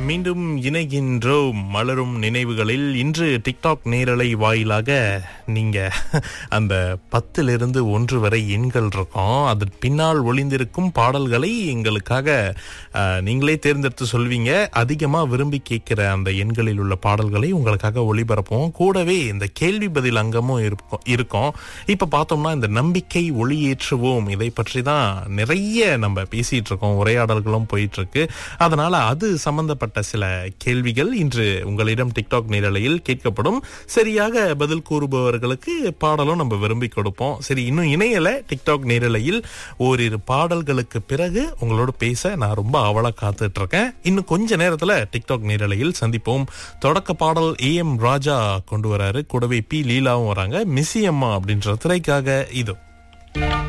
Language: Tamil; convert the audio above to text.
மீண்டும் இணைகின்றோம் மலரும் நினைவுகளில் இன்று டிக்டாக் நேரலை வாயிலாக நீங்க அந்த பத்திலிருந்து ஒன்று வரை எண்கள் இருக்கும் அதன் பின்னால் ஒளிந்திருக்கும் பாடல்களை எங்களுக்காக அஹ், நீங்களே தேர்ந்தெடுத்து சொல்வீங்க அதிகமா விரும்பி கேட்கிற அந்த எண்களில் உள்ள பாடல்களை உங்களுக்காக ஒளிபரப்போம் கூடவே இந்த கேள்வி பதில் அங்கமும் இருக்கும் இருக்கும் இப்ப பார்த்தோம்னா இந்த நம்பிக்கை ஒளியேற்றுவோம் இதை பற்றி தான் நிறைய நம்ம பேசிட்டு இருக்கோம் உரையாடல்களும் போயிட்டு இருக்கு அதனால அது சம்பந்தப்பட்ட சில கேள்விகள் இன்று உங்களிடம் டிக்டாக் நேரலையில் கேட்கப்படும் சரியாக பதில் கூறுபவர்களுக்கு பாடலும் நம்ம விரும்பி கொடுப்போம் சரி இன்னும் இணையல டிக்டாக் நேரலையில் ஓரிரு பாடல்களுக்கு பிறகு உங்களோட பேச நான் ரொம்ப ஆவலா காத்துட்டு இருக்கேன் இன்னும் கொஞ்ச நேரத்துல டிக்டாக் நேரலையில் சந்திப்போம் தொடக்க பாடல் ஏ எம் ராஜா கொண்டு வராரு கூடவே பி லீலாவும் வராங்க மிஸ்ஸி அம்மா அப்படின்ற திரைக்காக இது